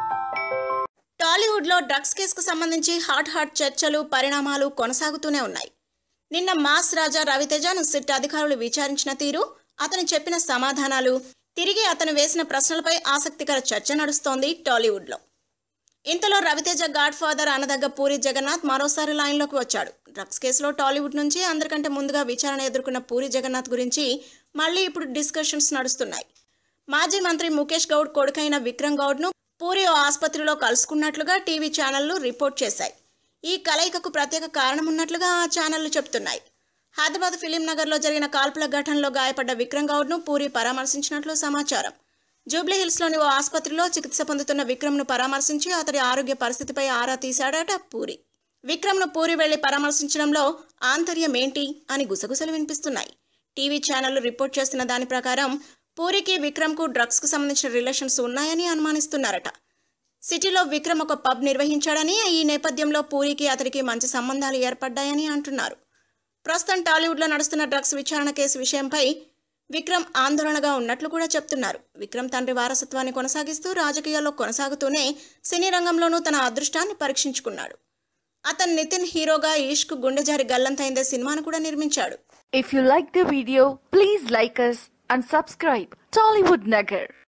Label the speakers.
Speaker 1: టాలీవుడ్లో డ్రగ్స్ కేసుకు సంబంధించి హాట్ హాట్ చర్చలు పరిణామాలు కొనసాగుతూనే ఉన్నాయి నిన్న మాస్ రాజా రవితేజను సిట్ అధికారులు విచారించిన తీరు అతను చెప్పిన సమాధానాలు తిరిగి అతను వేసిన ప్రశ్నలపై ఆసక్తికర చర్చ నడుస్తోంది టాలీవుడ్లో ఇంతలో రవితేజ గాడ్ ఫాదర్ అనదగ్గ పూరి జగన్నాథ్ మరోసారి లైన్లోకి వచ్చాడు డ్రగ్స్ కేసులో టాలీవుడ్ నుంచి అందరికంటే ముందుగా విచారణ ఎదుర్కొన్న పూరి జగన్నాథ్ గురించి మళ్ళీ ఇప్పుడు డిస్కషన్స్ నడుస్తున్నాయి మాజీ మంత్రి ముఖేష్ గౌడ్ కొడుకైన విక్రమ్ గౌడ్ను పూరి ఓ ఆసుపత్రిలో కలుసుకున్నట్లుగా టీవీ ఛానళ్లు రిపోర్ట్ చేశాయి ఈ కలయికకు ప్రత్యేక కారణం ఉన్నట్లుగా ఆ ఛానళ్లు చెబుతున్నాయి హైదరాబాద్ ఫిలిం నగర్లో జరిగిన కాల్పుల ఘటనలో గాయపడ్డ విక్రమ్ గౌడ్ను పూరి పరామర్శించినట్లు సమాచారం జూబ్లీ హిల్స్లోని ఓ ఆసుపత్రిలో చికిత్స పొందుతున్న విక్రమ్ను పరామర్శించి అతడి ఆరోగ్య పరిస్థితిపై ఆరా తీశాడట పూరి విక్రమ్ను పూరి వెళ్లి పరామర్శించడంలో ఆంతర్యం ఏంటి అని గుసగుసలు వినిపిస్తున్నాయి టీవీ ఛానళ్లు రిపోర్ట్ చేస్తున్న దాని ప్రకారం పూరికి విక్రమ్కు డ్రగ్స్కు సంబంధించిన రిలేషన్స్ ఉన్నాయని అనుమానిస్తున్నారట సిటీలో విక్రమ్ ఒక పబ్ నిర్వహించాడని ఈ నేపథ్యంలో పూరికి అతడికి మంచి సంబంధాలు ఏర్పడ్డాయని అంటున్నారు ప్రస్తుతం టాలీవుడ్లో నడుస్తున్న డ్రగ్స్ విచారణ కేసు విషయంపై విక్రమ్ ఆందోళనగా ఉన్నట్లు కూడా చెప్తున్నారు విక్రమ్ తండ్రి వారసత్వాన్ని కొనసాగిస్తూ రాజకీయాల్లో కొనసాగుతూనే సినీ రంగంలోనూ తన అదృష్టాన్ని పరీక్షించుకున్నాడు అతను నితిన్ హీరోగా ఈష్కు గుండెజారి గల్లంతైందే సినిమాను కూడా నిర్మించాడు
Speaker 2: If you like the video, please like us and subscribe Tollywood Nagar.